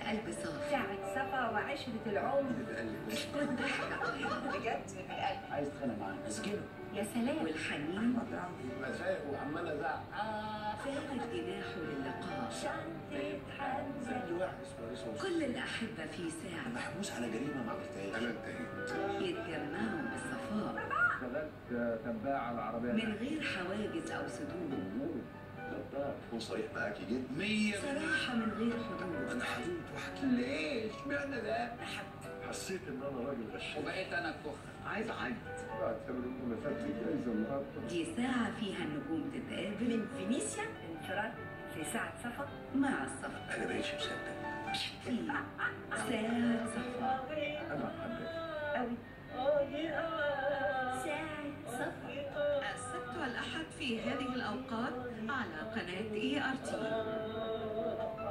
القلب صافي ساعة صفا وعشرة العمر والضحكة بجد من القلب عايز تتخانق معاه اسجله يا سلام والحنين مزاج وعمال ازعق آه فارغ جناحه للقاء شنطة حنزة زي واحد اسمه اسمه كل الأحبة في ساعة محبوس على جريمه ما عملتهاش انا انتهيت يتجمعوا بالصفاء اشتغلت تباع على العربيه من غير حواجز أو سدود غدار اكون صريح معاكي جدا مية صراحة من غير حدود انا حدود واحكي ليه اشمعنى ده أحب حسيت ان انا راجل غشاش وبقيت انا الكخ عايز اعيط بعتبر ان مسافه الجايزه النهارده دي ساعة فيها النجوم تتقابل من فينيسيا انفراد في ساعة صفا مع الصفا انا بقيتش مصدق في ساعة صفا انا حبيت أوي ساعة صفا السبت والأحد في هذه الأوقات على قناة اي ار تي